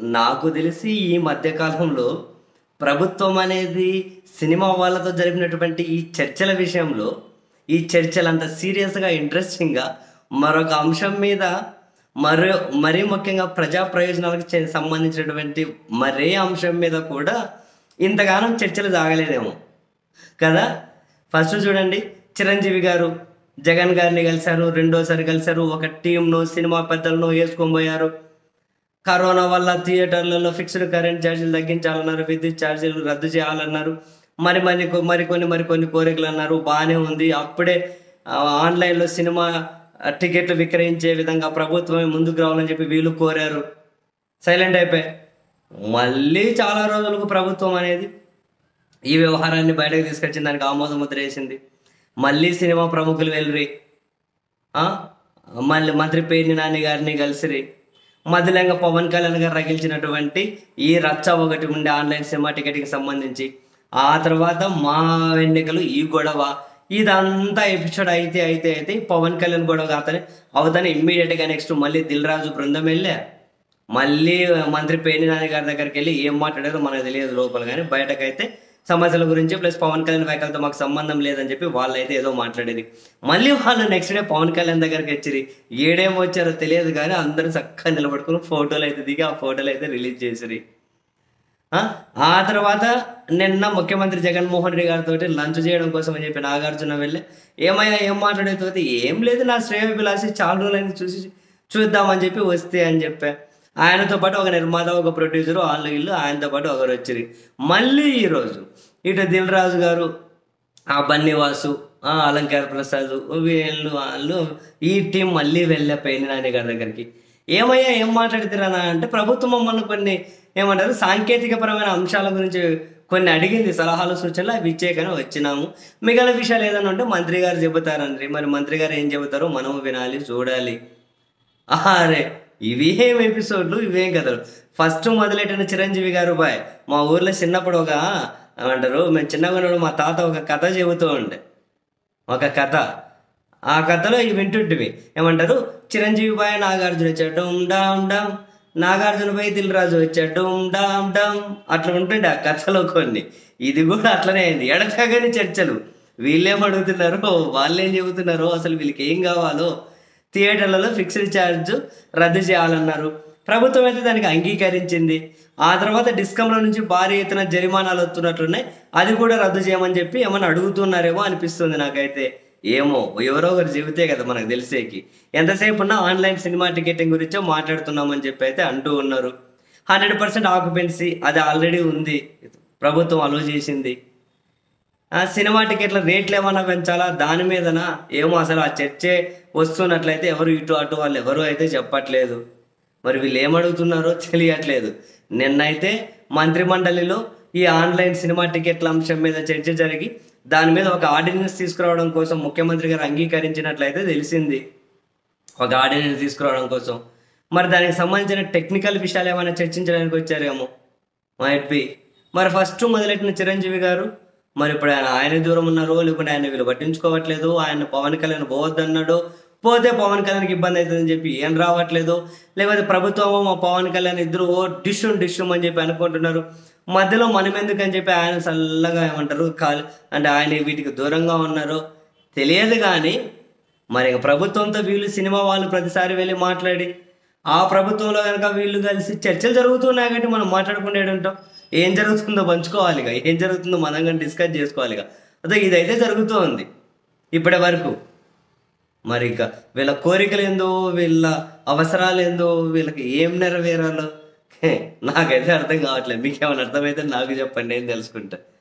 నాకు తెలిసి ఈ మధ్యకాలంలో ప్రభుత్వం అనేది సినిమా వాళ్ళతో జరిపినటువంటి ఈ చర్చల విషయంలో ఈ చర్చలు అంత సీరియస్గా ఇంట్రెస్టింగ్గా మరొక అంశం మీద మరో మరీ ముఖ్యంగా ప్రజా ప్రయోజనాలకు చె- సంబంధించినటువంటి మరే అంశం మీద కూడా ఇంతగానం చర్చలు సాగలేదేమో కదా ఫస్ట్ చూడండి చిరంజీవి గారు జగన్ గారిని కలిశారు రెండోసారి కలిశారు ఒక టీంను సినిమా పెద్దలను వేసుకొని పోయారు కరోనా వల్ల థియేటర్లలో ఫిక్స్డ్ కరెంట్ ఛార్జీలు తగ్గించాలన్నారు విద్యుత్ ఛార్జీలు రద్దు చేయాలన్నారు మరి మరి మరికొన్ని మరికొన్ని కోరికలు అన్నారు బాగానే ఉంది అప్పుడే ఆ, ఆన్లైన్లో సినిమా ఆ, టికెట్లు విక్రయించే విధంగా ప్రభుత్వమే ముందుకు రావాలని చెప్పి వీళ్ళు కోరారు సైలెంట్ అయిపోయి మళ్ళీ చాలా రోజులకు ప్రభుత్వం అనేది ఈ వ్యవహారాన్ని బయటకు తీసుకొచ్చింది దానికి ఆమోద ముద్ర వేసింది మళ్ళీ సినిమా ప్రముఖులు వెళ్ళి మళ్ళీ మంత్రి పేర్ని నాని గారిని కలిసిరి మధ్యలంగా పవన్ కళ్యాణ్ గారు రగిల్చినటువంటి ఈ రచ్చ ఒకటి ఉండే ఆన్లైన్ సినిమా టికెట్కి సంబంధించి ఆ తర్వాత మా ఎన్నికలు ఈ గొడవ ఇదంతా ఎపిసోడ్ అయితే అయితే అయితే ఈ పవన్ కళ్యాణ్ గొడవ కాతనే అవుతానే ఇమ్మీడియట్గా నెక్స్ట్ మళ్ళీ దిల్ రాజు బృందం వెళ్ళా మళ్ళీ మంత్రి పేర్ని నాని గారి దగ్గరికి వెళ్ళి ఏం మాట్లాడారో మనకు తెలియదు లోపల కానీ బయటకైతే సమస్యల గురించి ప్లస్ పవన్ కళ్యాణ్ వ్యాఖ్యలతో మాకు సంబంధం లేదని చెప్పి వాళ్ళైతే ఏదో మాట్లాడేది మళ్ళీ వాళ్ళు నెక్స్ట్ డే పవన్ కళ్యాణ్ దగ్గరికి వచ్చిరి ఏడేం వచ్చారో తెలియదు కానీ అందరూ చక్కగా నిలబడుకుని ఫోటోలు అయితే దిగి ఆ ఫోటోలు అయితే రిలీజ్ చేసిరి ఆ ఆ తర్వాత నిన్న ముఖ్యమంత్రి జగన్మోహన్ రెడ్డి గారితో లంచ్ చేయడం కోసం అని చెప్పి నాగార్జున వెళ్ళి ఏమయ్యా ఏం మాట్లాడేతో ఏం లేదు నా శ్రేయోభిలాషి చాలా రోజులైంది చూసి చూద్దామని చెప్పి వస్తే అని చెప్పా ఆయనతో పాటు ఒక నిర్మాత ఒక ప్రొడ్యూసర్ వాళ్ళు వీళ్ళు ఆయనతో పాటు ఒకరు వచ్చిరి మళ్ళీ ఈరోజు ఇటు దిల్ రాజు గారు ఆ బన్నీవాసు ఆ అలంకార ప్రసాద్ వీళ్ళు వాళ్ళు ఈ టీం మళ్ళీ వెళ్ళే పేని నాని గారి దగ్గరికి ఏమయ్యా ఏం మాట్లాడుతున్నా అంటే ప్రభుత్వం మమ్మల్ని కొన్ని ఏమంటారు సాంకేతికపరమైన అంశాల గురించి కొన్ని అడిగింది సలహాలు సూచనలు అవి ఇచ్చేకనే వచ్చినాము మిగిలిన విషయాలు ఏదైనా ఉంటే మంత్రి గారు చెబుతారండి మరి మంత్రి గారు ఏం చెబుతారో మనం వినాలి చూడాలి అరే ఇవేం ఎపిసోడ్లు ఇవేం కథలు ఫస్ట్ మొదలెట్టిన చిరంజీవి గారు బాయ్ మా ఊర్లో చిన్నప్పుడు ఒక ఏమంటారు మేము చిన్నగా ఉన్నప్పుడు మా తాత ఒక కథ చెబుతూ ఉండే ఒక కథ ఆ కథలో ఇవి వింటుంటివి ఏమంటారు చిరంజీవి బాయ్ నాగార్జున వచ్చాడు డమ్ డామ్ డామ్ నాగార్జున బాయ్ దిల్ రాజు వచ్చాడు డమ్ డామ్ డామ్ అట్లా ఉంటుండే ఆ కథలో కొన్ని ఇది కూడా అట్లనే అయింది ఎడతగని చర్చలు వీళ్ళేం అడుగుతున్నారో వాళ్ళేం చెబుతున్నారో అసలు వీళ్ళకి ఏం కావాలో థియేటర్లలో ఫిక్స్డ్ ఛార్జ్ రద్దు చేయాలన్నారు ప్రభుత్వం అయితే దానికి అంగీకరించింది ఆ తర్వాత డిస్కంలో నుంచి భారీ ఎత్తున జరిమానాలు వస్తున్నట్లున్నాయి అది కూడా రద్దు చేయమని చెప్పి ఏమన్నా అడుగుతున్నారేమో అనిపిస్తుంది నాకైతే ఏమో ఎవరో ఒకరు చెబితే కదా మనకు తెలిసేకి ఎంతసేపు ఉన్నా ఆన్లైన్ సినిమా టికెటింగ్ గురించో మాట్లాడుతున్నామని చెప్పి అయితే అంటూ ఉన్నారు హండ్రెడ్ పర్సెంట్ ఆక్యుపెన్సీ అది ఆల్రెడీ ఉంది ప్రభుత్వం అలో చేసింది ఆ సినిమా టికెట్ల రేట్లు ఏమన్నా పెంచాలా దాని మీదనా ఏమో అసలు ఆ చర్చే వస్తున్నట్లయితే ఎవరు ఇటు అటు వాళ్ళు ఎవరు అయితే చెప్పట్లేదు మరి వీళ్ళు ఏమడుగుతున్నారో తెలియట్లేదు నిన్నైతే మంత్రిమండలిలో ఈ ఆన్లైన్ సినిమా టికెట్ల అంశం మీద చర్చ జరిగి దాని మీద ఒక ఆర్డినెన్స్ తీసుకురావడం కోసం ముఖ్యమంత్రి గారు అంగీకరించినట్లయితే తెలిసింది ఒక ఆర్డినెన్స్ తీసుకురావడం కోసం మరి దానికి సంబంధించిన టెక్నికల్ విషయాలు ఏమైనా చర్చించడానికి వచ్చారేమో మైట్ బి మరి ఫస్ట్ మొదలెట్టిన చిరంజీవి గారు మరి ఇప్పుడు ఆయన ఆయన దూరం ఉన్నారో లేకుంటే ఆయన వీళ్ళు పట్టించుకోవట్లేదు ఆయన పవన్ కళ్యాణ్ పోవద్దన్నాడు పోతే పవన్ కళ్యాణ్కి ఇబ్బంది అవుతుందని చెప్పి ఏం రావట్లేదు లేకపోతే ప్రభుత్వం మా పవన్ కళ్యాణ్ ఇద్దరు ఓ డిష్యూమ్ డిష్యూమ్ అని చెప్పి అనుకుంటున్నారు మధ్యలో మనం ఎందుకు అని చెప్పి ఆయన చల్లగా ఏమంటారు కాల్ అంటే ఆయన వీటికి దూరంగా ఉన్నారు తెలియదు కానీ మరి ఇక ప్రభుత్వంతో వీళ్ళు సినిమా వాళ్ళు ప్రతిసారి వెళ్ళి మాట్లాడి ఆ ప్రభుత్వంలో కనుక వీళ్ళు కలిసి చర్చలు జరుగుతున్నాయి కాబట్టి మనం మాట్లాడుకునేది ఉంటాం ఏం జరుగుతుందో పంచుకోవాలి ఇక ఏం జరుగుతుందో మనం కానీ డిస్కస్ చేసుకోవాలి ఇక అదే ఇదైతే జరుగుతూ ఉంది ఇప్పటి వరకు మరి ఇక వీళ్ళ కోరికలు ఏందో వీళ్ళ అవసరాలు ఏందో వీళ్ళకి ఏం నెరవేరాలో హే, నాకైతే అర్థం కావట్లేదు మీకేమైనా అర్థమైతే నాకు చెప్పండి ఏం తెలుసుకుంటా